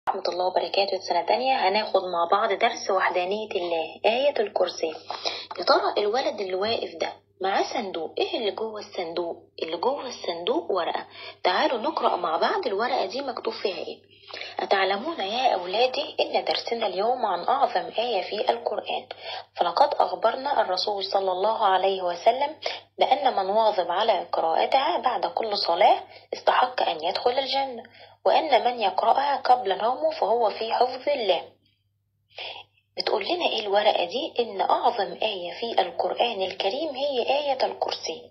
ورحمة الله وبركاته سنة تانية هناخد مع بعض درس وحدانية الله آية الكرسي يا ترى الولد اللي واقف ده معاه صندوق ايه اللي جوه الصندوق اللي جوه الصندوق ورقة تعالوا نقرأ مع بعض الورقة دي مكتوب فيها ايه أتعلمون يا أولادي إن درسنا اليوم عن أعظم آية في القرآن فلقد أخبرنا الرسول صلى الله عليه وسلم بأن من واظب على قراءتها بعد كل صلاة استحق أن يدخل الجنة وأن من يقرأها قبل نومه فهو في حفظ الله بتقول لنا إيه الورقة دي إن أعظم آية في القرآن الكريم هي آية الكرسي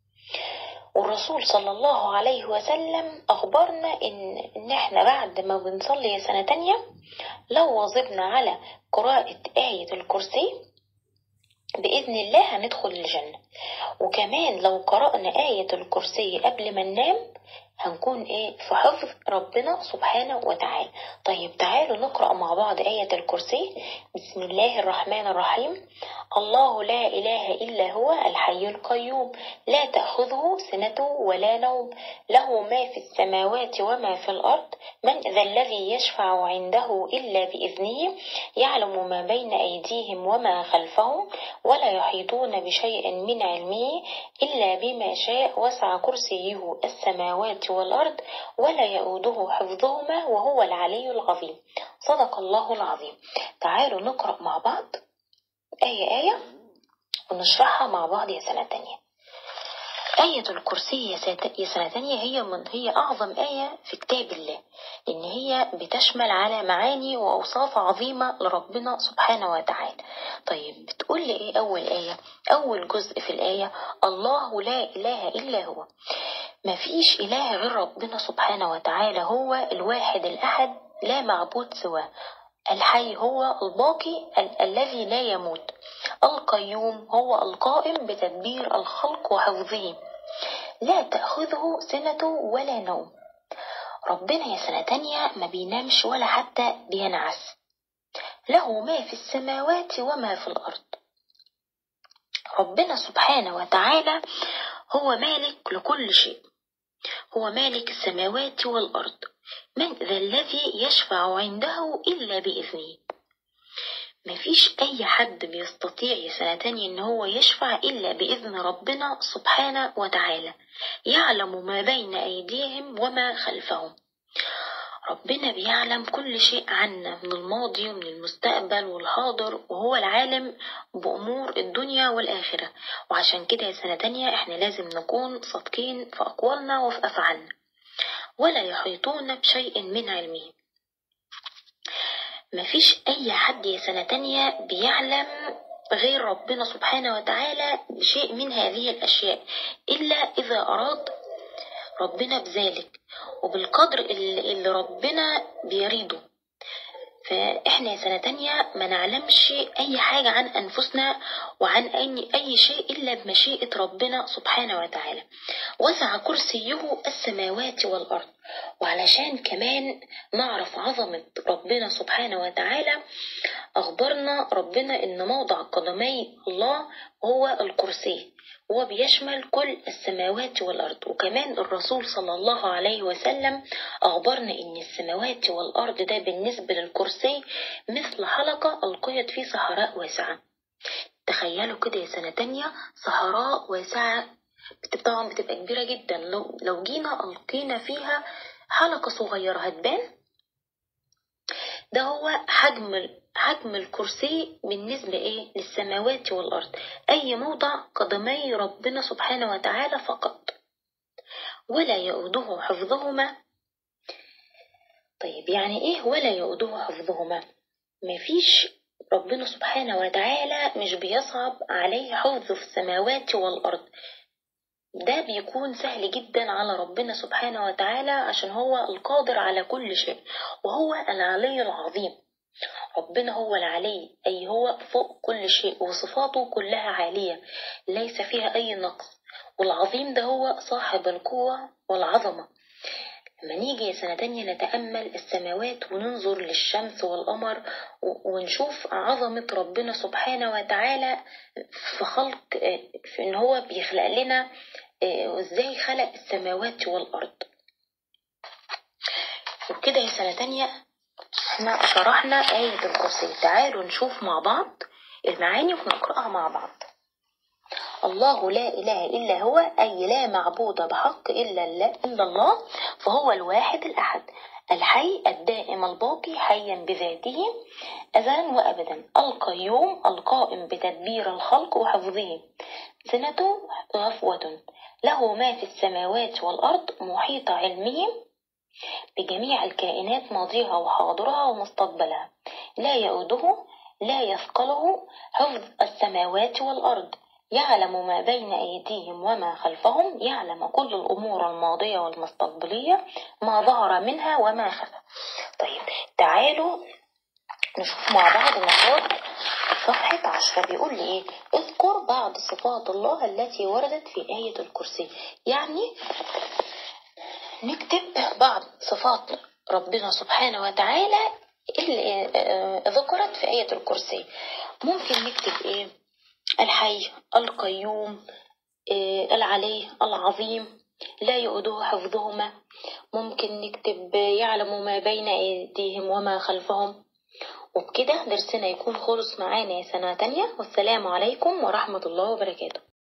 والرسول صلى الله عليه وسلم أخبرنا إن, إن إحنا بعد ما بنصلي سنة تانية لو واظبنا على قراءة آية الكرسي بإذن الله هندخل الجنة وكمان لو قرأنا آية الكرسي قبل ما ننام هنكون ايه في حفظ ربنا سبحانه وتعالى طيب تعالوا نقرأ مع بعض آية الكرسي بسم الله الرحمن الرحيم الله لا إله إلا هو الحي القيوم لا تأخذه سنة ولا نوم له ما في السماوات وما في الأرض من ذا الذي يشفع عنده إلا بإذنه يعلم ما بين أيديهم وما خلفهم ولا يحيطون بشيء من علمه إلا بما شاء وسع كرسيه السماوات والأرض ولا يؤوده حفظهما وهو العلي العظيم صدق الله العظيم تعالوا نقرأ مع بعض آية آية ونشرحها مع بعض يا سنة تانية آية الكرسي يا سنة تانية هي من هي أعظم آية في كتاب الله لأن هي بتشمل على معاني وأوصاف عظيمة لربنا سبحانه وتعالى طيب بتقول لي إيه أول آية أول جزء في الآية الله لا إله إلا هو ما فيش إله غير ربنا سبحانه وتعالى هو الواحد الأحد لا معبود سواه الحي هو الباقي ال الذي لا يموت القيوم هو القائم بتدبير الخلق وحفظه لا تأخذه سنة ولا نوم ربنا يا سنة تانية ما بينامش ولا حتى بينعس له ما في السماوات وما في الأرض ربنا سبحانه وتعالى هو مالك لكل شيء هو مالك السماوات والأرض من ذا الذي يشفع عنده إلا بإذنه مفيش أي حد بيستطيع يا سنة تانية إن هو يشفع إلا بإذن ربنا سبحانه وتعالى يعلم ما بين أيديهم وما خلفهم ربنا بيعلم كل شيء عنا من الماضي ومن المستقبل والحاضر وهو العالم بأمور الدنيا والآخرة وعشان كده يا سنة تانية احنا لازم نكون صادقين في أقوالنا وفي أفعالنا ولا يحيطون بشيء من علمه مفيش أي حد يا سنة تانية بيعلم غير ربنا سبحانه وتعالى بشيء من هذه الأشياء إلا إذا أراد ربنا بذلك وبالقدر اللي ربنا بيريده فإحنا يا سنة تانية ما نعلمش أي حاجة عن أنفسنا وعن أي, أي شيء إلا بمشيئة ربنا سبحانه وتعالى وسع كرسيه السماوات والأرض وعلشان كمان نعرف عظمة ربنا سبحانه وتعالى أخبرنا ربنا إن موضع قدمي الله هو الكرسي هو بيشمل كل السماوات والأرض وكمان الرسول صلى الله عليه وسلم أخبرنا إن السماوات والأرض ده بالنسبة للكرسي مثل حلقة ألقيت في صحراء واسعة تخيلوا كده يا سنة تانية صحراء واسعة طبعا بتبقى كبيرة جدا لو, لو جينا ألقينا فيها حلقة صغيرة هتبان ده هو حجم حجم الكرسي بالنسبة إيه للسماوات والأرض أي موضع قدمي ربنا سبحانه وتعالى فقط ولا يؤوده حفظهما طيب يعني إيه ولا يؤوده حفظهما مفيش ربنا سبحانه وتعالى مش بيصعب عليه حفظ في السماوات والأرض ده بيكون سهل جدا على ربنا سبحانه وتعالى عشان هو القادر على كل شيء وهو العلي العظيم ربنا هو العلي أي هو فوق كل شيء وصفاته كلها عالية ليس فيها أي نقص والعظيم ده هو صاحب القوة والعظمة لما نيجي سنة تانية نتأمل السماوات وننظر للشمس والقمر ونشوف عظمة ربنا سبحانه وتعالى في خلق في إن هو بيخلق لنا وإزاي خلق السماوات والأرض وبكده يا سنة تانية احنا شرحنا آية الكرسي تعالوا نشوف مع بعض المعاني ونقرأها مع بعض الله لا إله إلا هو أي لا معبود بحق إلا الله, إلا الله فهو الواحد الأحد الحي الدائم الباقي حيا بذاته أزلا وأبدا القيوم القائم بتدبير الخلق وحفظه سنة غفوة له ما في السماوات والأرض محيط علمه بجميع الكائنات ماضيها وحاضرها ومستقبلها لا يؤده لا يثقله حفظ السماوات والأرض يعلم ما بين أيديهم وما خلفهم يعلم كل الأمور الماضية والمستقبلية ما ظهر منها وما خفى طيب تعالوا نشوف مع بعض نقاط صفحة عشرة بيقول لي إيه اذكر بعض صفات الله التي وردت في آية الكرسي يعني نكتب بعض صفات ربنا سبحانه وتعالى اللي ذكرت في آية الكرسي ممكن نكتب إيه الحي القيوم العلي العظيم لا يؤده حفظهما ممكن نكتب يعلم ما بين أيديهم وما خلفهم وبكده درسنا يكون خلص معانا سنة تانية والسلام عليكم ورحمة الله وبركاته